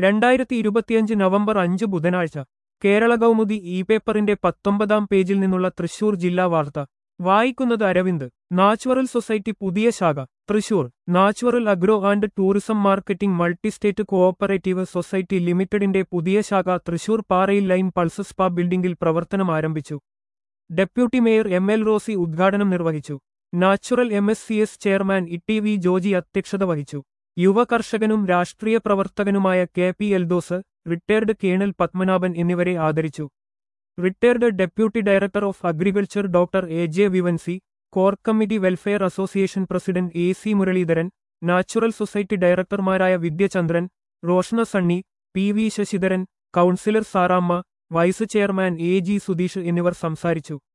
രണ്ടായിരത്തി ഇരുപത്തിയഞ്ച് നവംബർ അഞ്ച് ബുധനാഴ്ച കേരള കൗമുദി ഇ പേപ്പറിന്റെ പത്തൊമ്പതാം പേജിൽ നിന്നുള്ള തൃശൂർ ജില്ലാ വാർത്ത വായിക്കുന്നത് അരവിന്ദ് നാച്ചുറൽ സൊസൈറ്റി പുതിയ ശാഖ Thrissur natural agro and tourism marketing multistate cooperative society ലിമിറ്റഡിന്റെ പുതിയ ശാഖ തൃശൂർ പാറയിൽ ലൈൻ പൾസ് സ്പാ ബിൽഡിംഗിൽ പ്രവർത്തനം ആരംഭിച്ചു deputy mayor M L Rosy ഉദ്ഘാടനം നിർവഹിച്ചു natural M S C S chairman E V Joji അധ്യക്ഷത വഹിച്ചു യുവ കർഷകനും രാഷ്ട്രീയ പ്രവർത്തകനുമായ K P Eldhose retired colonel Padmanabhan എന്നിവരെ ആദരിച്ചു retired deputy director of agriculture doctor A J Vivency core committee welfare association president A C Muraleedharan natural society ഡയറക്ടർമാരായ Vidyachandran Roshana Sunny P V Sasidharan councillor Saramma vice chairman A G Sudheesh എന്നിവർ സംസാരിച്ചു